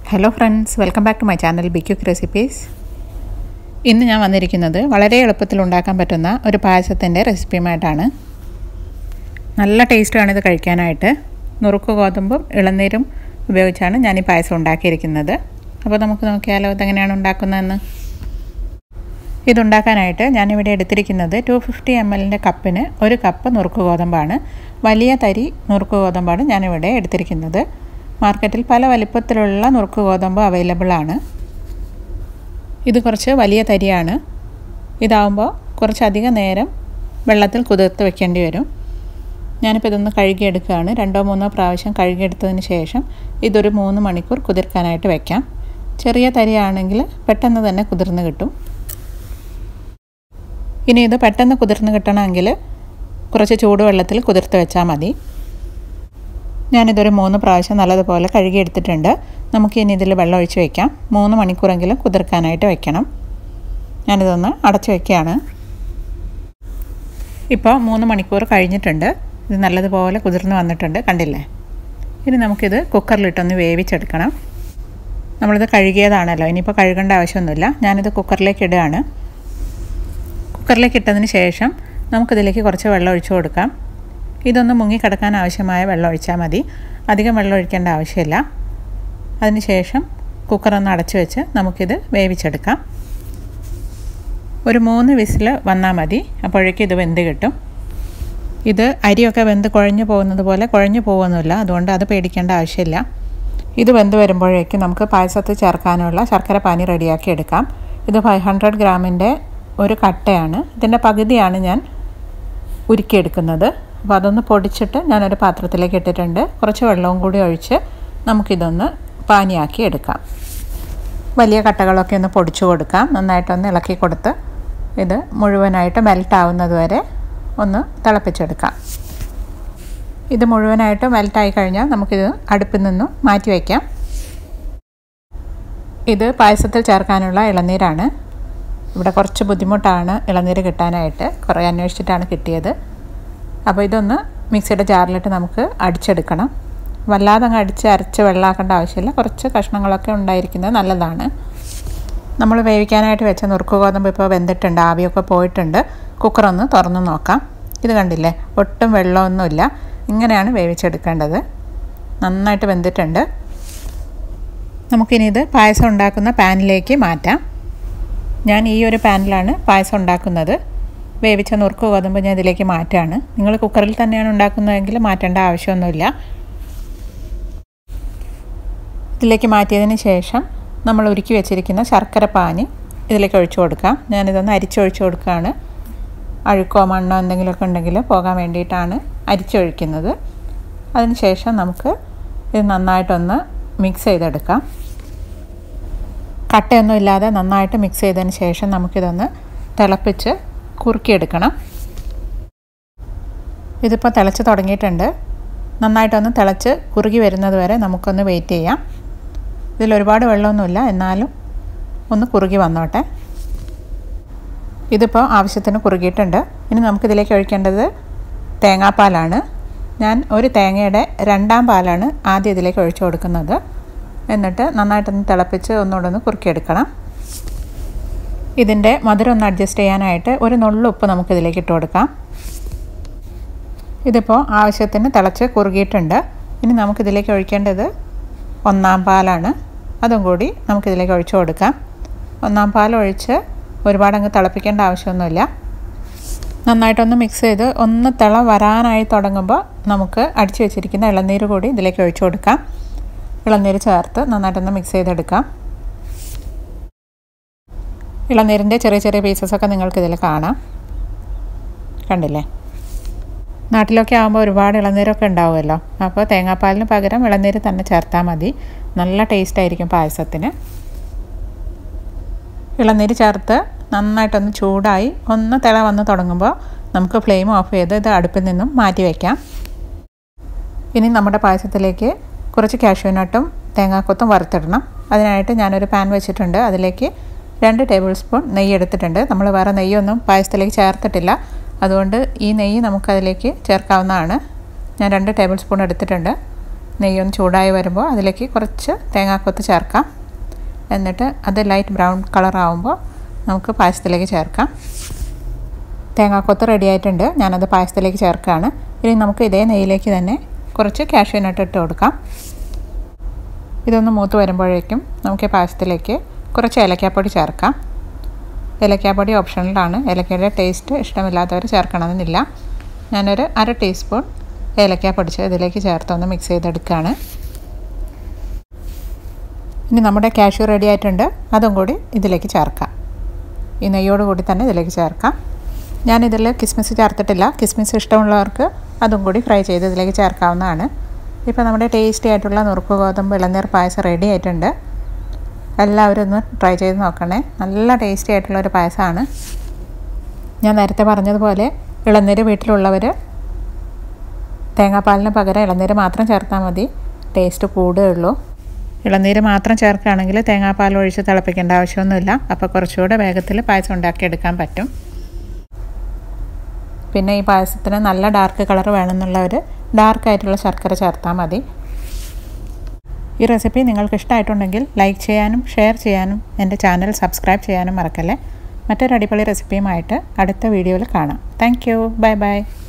hello friends welcome back to my channel be quick recipes ഇന്ന് ഞാൻ വന്നിരിക്കുന്നത് വളരെ എളുപ്പത്തിൽ ഉണ്ടാക്കാൻ പറ്റുന്ന ഒരു പായസത്തിൻ്റെ റെസിപ്പിയുമായിട്ടാണ് നല്ല ടേസ്റ്റാണ് ഇത് കഴിക്കാനായിട്ട് നുറുക്ക് ഗോതമ്പും ഇളനീരും ഉപയോഗിച്ചാണ് ഞാൻ ഈ പായസം ഉണ്ടാക്കിയിരിക്കുന്നത് അപ്പോൾ നമുക്ക് നോക്കിയാലോ ഇതെങ്ങനെയാണ് ഉണ്ടാക്കുന്നതെന്ന് ഇതുണ്ടാക്കാനായിട്ട് ഞാനിവിടെ എടുത്തിരിക്കുന്നത് ടു ഫിഫ്റ്റി എം എല്ലിൻ്റെ കപ്പിന് ഒരു കപ്പ് നുറുക്ക് ഗോതമ്പാണ് വലിയ തരി നുറുക്ക് ഗോതമ്പാണ് ഞാനിവിടെ എടുത്തിരിക്കുന്നത് മാർക്കറ്റിൽ പല വലിപ്പത്തിലുള്ള നുറുക്ക് ഗോതമ്പ് അവൈലബിൾ ആണ് ഇത് കുറച്ച് വലിയ തരിയാണ് ഇതാവുമ്പോൾ കുറച്ചധികം നേരം വെള്ളത്തിൽ കുതിർത്ത് വെക്കേണ്ടി വരും ഞാനിപ്പോൾ ഇതൊന്ന് കഴുകിയെടുക്കുകയാണ് രണ്ടോ മൂന്നോ പ്രാവശ്യം കഴുകിയെടുത്തതിന് ശേഷം ഇതൊരു മൂന്ന് മണിക്കൂർ കുതിർക്കാനായിട്ട് വെക്കാം ചെറിയ തരിയാണെങ്കിൽ പെട്ടെന്ന് തന്നെ കുതിർന്ന് കിട്ടും ഇനി ഇത് പെട്ടെന്ന് കുതിർന്ന് കിട്ടണമെങ്കിൽ കുറച്ച് ചൂടുവെള്ളത്തിൽ കുതിർത്ത് വെച്ചാൽ മതി ഞാനിതൊരു മൂന്ന് പ്രാവശ്യം നല്ലതുപോലെ കഴുകിയെടുത്തിട്ടുണ്ട് നമുക്ക് ഇനി ഇതിൽ വെള്ളം ഒഴിച്ച് വയ്ക്കാം മൂന്ന് മണിക്കൂറെങ്കിലും കുതിർക്കാനായിട്ട് വെക്കണം ഞാനിതൊന്ന് അടച്ചു വയ്ക്കുകയാണ് ഇപ്പോൾ മൂന്ന് മണിക്കൂർ കഴിഞ്ഞിട്ടുണ്ട് ഇത് നല്ലതുപോലെ കുതിർന്ന് വന്നിട്ടുണ്ട് കണ്ടില്ലേ ഇനി നമുക്കിത് കുക്കറിലിട്ടൊന്ന് വേവിച്ചെടുക്കണം നമ്മളിത് കഴുകിയതാണല്ലോ ഇനിയിപ്പോൾ കഴുകേണ്ട ആവശ്യമൊന്നുമില്ല ഞാനിത് കുക്കറിലേക്ക് ഇടുകയാണ് കുക്കറിലേക്ക് ഇട്ടതിന് ശേഷം നമുക്കിതിലേക്ക് കുറച്ച് വെള്ളം ഒഴിച്ചു കൊടുക്കാം ഇതൊന്ന് മുങ്ങിക്കിടക്കാൻ ആവശ്യമായ വെള്ളം ഒഴിച്ചാൽ മതി അധികം വെള്ളം ഒഴിക്കേണ്ട ആവശ്യമില്ല അതിനുശേഷം കുക്കറൊന്ന് അടച്ചു വെച്ച് നമുക്കിത് വേവിച്ചെടുക്കാം ഒരു മൂന്ന് വിസിൽ വന്നാൽ മതി അപ്പോഴേക്കും ഇത് വെന്ത് കിട്ടും ഇത് അരിയൊക്കെ വെന്ത് കുഴഞ്ഞു പോകുന്നത് പോലെ കുഴഞ്ഞു പോകുന്നില്ല അതുകൊണ്ട് അത് പേടിക്കേണ്ട ആവശ്യമില്ല ഇത് വെന്ത് വരുമ്പോഴേക്കും നമുക്ക് പായസത്തിൽ ചേർക്കാനുള്ള ശർക്കര പാനി റെഡിയാക്കി എടുക്കാം ഇത് ഫൈവ് ഹൺഡ്രഡ് ഗ്രാമിൻ്റെ ഒരു കട്ടയാണ് ഇതിൻ്റെ പകുതിയാണ് ഞാൻ ഉരുക്കിയെടുക്കുന്നത് അപ്പോൾ അതൊന്ന് പൊടിച്ചിട്ട് ഞാനൊരു പാത്രത്തിലേക്ക് ഇട്ടിട്ടുണ്ട് കുറച്ച് വെള്ളവും കൂടി ഒഴിച്ച് നമുക്കിതൊന്ന് പാനിയാക്കി എടുക്കാം വലിയ കട്ടകളൊക്കെ ഒന്ന് പൊടിച്ചു കൊടുക്കാം നന്നായിട്ടൊന്ന് ഇളക്കി കൊടുത്ത് ഇത് മുഴുവനായിട്ട് മെൽറ്റ് ആവുന്നത് വരെ ഒന്ന് തിളപ്പിച്ചെടുക്കാം ഇത് മുഴുവനായിട്ട് മെൽറ്റായി കഴിഞ്ഞാൽ നമുക്കിത് അടുപ്പിൽ നിന്നും മാറ്റി വയ്ക്കാം ഇത് പായസത്തിൽ ചേർക്കാനുള്ള ഇളനീരാണ് ഇവിടെ കുറച്ച് ബുദ്ധിമുട്ടാണ് ഇളനീര് കിട്ടാനായിട്ട് കുറേ അന്വേഷിച്ചിട്ടാണ് കിട്ടിയത് അപ്പോൾ ഇതൊന്ന് മിക്സിയുടെ ജാറിലിട്ട് നമുക്ക് അടിച്ചെടുക്കണം വല്ലാതെ അങ്ങ് അടിച്ച് അരച്ച് വെള്ളമാക്കേണ്ട ആവശ്യമില്ല കുറച്ച് കഷ്ണങ്ങളൊക്കെ ഉണ്ടായിരിക്കുന്നത് നല്ലതാണ് നമ്മൾ വേവിക്കാനായിട്ട് വെച്ച നുറുക്ക് ഗോതമ്പ് ഇപ്പോൾ വെന്തിട്ടുണ്ട് ആവിയൊക്കെ പോയിട്ടുണ്ട് കുക്കറൊന്ന് തുറന്ന് നോക്കാം ഇത് കണ്ടില്ലേ ഒട്ടും വെള്ളമൊന്നുമില്ല ഇങ്ങനെയാണ് വേവിച്ചെടുക്കേണ്ടത് നന്നായിട്ട് വെന്തിട്ടുണ്ട് നമുക്കിനി ഇത് പായസം ഉണ്ടാക്കുന്ന പാനിലേക്ക് മാറ്റാം ഞാൻ ഈ ഒരു പാനിലാണ് പായസം ഉണ്ടാക്കുന്നത് വേവിച്ച നുറുക്ക് ഗോതമ്പ് ഞാൻ ഇതിലേക്ക് മാറ്റാണ് നിങ്ങൾ കുക്കറിൽ തന്നെയാണ് ഉണ്ടാക്കുന്നതെങ്കിൽ മാറ്റേണ്ട ആവശ്യമൊന്നുമില്ല ഇതിലേക്ക് മാറ്റിയതിന് ശേഷം നമ്മൾ ഉരുക്കി വെച്ചിരിക്കുന്ന ശർക്കര പാനി ഇതിലേക്ക് ഒഴിച്ചു കൊടുക്കാം ഞാനിതൊന്ന് അരിച്ചൊഴിച്ചു കൊടുക്കുകയാണ് അഴുക്കോ മണ്ണോ എന്തെങ്കിലുമൊക്കെ ഉണ്ടെങ്കിൽ പോകാൻ വേണ്ടിയിട്ടാണ് അരിച്ചൊഴിക്കുന്നത് അതിനുശേഷം നമുക്ക് ഇത് നന്നായിട്ടൊന്ന് മിക്സ് ചെയ്തെടുക്കാം കട്ടയൊന്നും ഇല്ലാതെ നന്നായിട്ട് മിക്സ് ചെയ്തതിന് ശേഷം നമുക്കിതൊന്ന് തിളപ്പിച്ച് കുറുക്കിയെടുക്കണം ഇതിപ്പോൾ തിളച്ച് തുടങ്ങിയിട്ടുണ്ട് നന്നായിട്ടൊന്ന് തിളച്ച് കുറുകി വരുന്നത് വരെ നമുക്കൊന്ന് വെയിറ്റ് ചെയ്യാം ഇതിൽ ഒരുപാട് വെള്ളമൊന്നുമില്ല എന്നാലും ഒന്ന് കുറുകി വന്നോട്ടെ ഇതിപ്പോൾ ആവശ്യത്തിന് കുറുകിയിട്ടുണ്ട് ഇനി നമുക്കിതിലേക്ക് ഒഴിക്കേണ്ടത് തേങ്ങാപ്പാലാണ് ഞാൻ ഒരു തേങ്ങയുടെ രണ്ടാം പാലാണ് ആദ്യം ഇതിലേക്ക് ഒഴിച്ചു കൊടുക്കുന്നത് എന്നിട്ട് നന്നായിട്ടൊന്ന് തിളപ്പിച്ച് ഒന്നുകൂടെ ഒന്ന് കുറുക്കിയെടുക്കണം ഇതിൻ്റെ മധുരം ഒന്ന് അഡ്ജസ്റ്റ് ചെയ്യാനായിട്ട് ഒരു നുള്ളുപ്പ് നമുക്കിതിലേക്ക് ഇട്ട് കൊടുക്കാം ഇതിപ്പോൾ ആവശ്യത്തിന് തിളച്ച് കുറുകിയിട്ടുണ്ട് ഇനി നമുക്കിതിലേക്ക് ഒഴിക്കേണ്ടത് ഒന്നാം പാലാണ് അതും കൂടി നമുക്കിതിലേക്ക് ഒഴിച്ചു കൊടുക്കാം ഒന്നാം പാൽ ഒഴിച്ച് ഒരുപാട് അങ്ങ് തിളപ്പിക്കേണ്ട ആവശ്യമൊന്നുമില്ല നന്നായിട്ടൊന്ന് മിക്സ് ചെയ്ത് ഒന്ന് തിള വരാനായി തുടങ്ങുമ്പോൾ നമുക്ക് അടിച്ചു വെച്ചിരിക്കുന്ന ഇളനീര് കൂടി ഇതിലേക്ക് ഒഴിച്ചു കൊടുക്കാം ഇളനീര് ചേർത്ത് നന്നായിട്ടൊന്ന് മിക്സ് ചെയ്തെടുക്കാം ഇളനീരിൻ്റെ ചെറിയ ചെറിയ പീസസൊക്കെ നിങ്ങൾക്ക് ഇതിൽ കാണാം കണ്ടില്ലേ നാട്ടിലൊക്കെ ആകുമ്പോൾ ഒരുപാട് ഇളനീരൊക്കെ ഉണ്ടാവുമല്ലോ അപ്പോൾ തേങ്ങാപ്പാലിന് പകരം ഇളനീര് തന്നെ ചേർത്താൽ മതി നല്ല ടേസ്റ്റ് ആയിരിക്കും പായസത്തിന് ഇളനീര് ചേർത്ത് നന്നായിട്ടൊന്ന് ചൂടായി ഒന്ന് തിള വന്ന് തുടങ്ങുമ്പോൾ നമുക്ക് ഫ്ലെയിം ഓഫ് ചെയ്ത് ഇത് അടുപ്പിൽ നിന്നും മാറ്റി വയ്ക്കാം ഇനി നമ്മുടെ പായസത്തിലേക്ക് കുറച്ച് കാഷ്യൂനട്ടും തേങ്ങാക്കൊത്തും വറുത്തിടണം അതിനായിട്ട് ഞാനൊരു പാൻ വെച്ചിട്ടുണ്ട് അതിലേക്ക് രണ്ട് ടേബിൾ സ്പൂൺ നെയ്യ് എടുത്തിട്ടുണ്ട് നമ്മൾ വേറെ നെയ്യൊന്നും പായസത്തിലേക്ക് ചേർത്തിട്ടില്ല അതുകൊണ്ട് ഈ നെയ്യ് നമുക്കതിലേക്ക് ചേർക്കാവുന്നതാണ് ഞാൻ രണ്ട് ടേബിൾ സ്പൂൺ എടുത്തിട്ടുണ്ട് നെയ്യൊന്ന് ചൂടായി വരുമ്പോൾ അതിലേക്ക് കുറച്ച് തേങ്ങാക്കൊത്ത് ചേർക്കാം എന്നിട്ട് അത് ലൈറ്റ് ബ്രൗൺ കളർ ആകുമ്പോൾ നമുക്ക് പായസത്തിലേക്ക് ചേർക്കാം തേങ്ങാക്കൊത്ത് റെഡി ആയിട്ടുണ്ട് ഞാനത് പായസത്തിലേക്ക് ചേർക്കുകയാണ് ഇനി നമുക്ക് ഇതേ നെയ്യിലേക്ക് തന്നെ കുറച്ച് കാഷ്യൂ നട്ട് ഇട്ട് കൊടുക്കാം ഇതൊന്ന് മൂത്ത് വരുമ്പോഴേക്കും നമുക്ക് ഈ പായസത്തിലേക്ക് കുറച്ച് ഏലക്കാപ്പൊടി ചേർക്കാം ഏലക്കാപ്പൊടി ഓപ്ഷണലാണ് ഏലക്കയുടെ ടേസ്റ്റ് ഇഷ്ടമില്ലാത്തവർ ചേർക്കണമെന്നില്ല ഞാനൊരു അര ടീസ്പൂൺ ഏലക്ക പൊടിച്ച് ഇതിലേക്ക് ചേർത്തൊന്ന് മിക്സ് ചെയ്തെടുക്കുകയാണ് ഇനി നമ്മുടെ കാഷ്യൂ റെഡി ആയിട്ടുണ്ട് അതും കൂടി ഇതിലേക്ക് ചേർക്കാം ഈ നെയ്യോട് കൂടി തന്നെ ഇതിലേക്ക് ചേർക്കാം ഞാനിതിൽ കിസ്മിസ് ചേർത്തിട്ടില്ല കിസ്മിസ് ഇഷ്ടമുള്ളവർക്ക് അതും കൂടി ഫ്രൈ ചെയ്ത് ഇതിലേക്ക് ചേർക്കാവുന്നതാണ് ഇപ്പോൾ നമ്മുടെ ടേസ്റ്റി ആയിട്ടുള്ള നുറുക്ക് ഗോതമ്പ് ഇളനീർ പായസം റെഡി ആയിട്ടുണ്ട് എല്ലാവരും ഒന്ന് ട്രൈ ചെയ്ത് നോക്കണേ നല്ല ടേസ്റ്റി ആയിട്ടുള്ള ഒരു പായസമാണ് ഞാൻ നേരത്തെ പറഞ്ഞതുപോലെ ഇളനീര് വീട്ടിലുള്ളവർ തേങ്ങാപ്പാലിന് പകരം ഇളനീര് മാത്രം ചേർത്താൽ മതി ടേസ്റ്റ് കൂടുകയുള്ളൂ ഇളനീര് മാത്രം ചേർക്കുകയാണെങ്കിൽ തേങ്ങാപ്പാൽ ഒഴിച്ച് തിളപ്പിക്കേണ്ട ആവശ്യമൊന്നുമില്ല അപ്പോൾ കുറച്ചുകൂടെ വേഗത്തിൽ പായസം ഉണ്ടാക്കിയെടുക്കാൻ പറ്റും പിന്നെ ഈ പായസത്തിന് നല്ല ഡാർക്ക് കളർ വേണമെന്നുള്ളവർ ഡാർക്കായിട്ടുള്ള ശർക്കര ചേർത്താൽ മതി ഈ റെസിപ്പി നിങ്ങൾക്ക് ഇഷ്ടമായിട്ടുണ്ടെങ്കിൽ ലൈക്ക് ചെയ്യാനും ഷെയർ ചെയ്യാനും എൻ്റെ ചാനൽ സബ്സ്ക്രൈബ് ചെയ്യാനും മറക്കല്ലേ മറ്റൊരു അടിപൊളി റെസിപ്പിയുമായിട്ട് അടുത്ത വീഡിയോയിൽ കാണാം താങ്ക് യു ബൈ ബൈ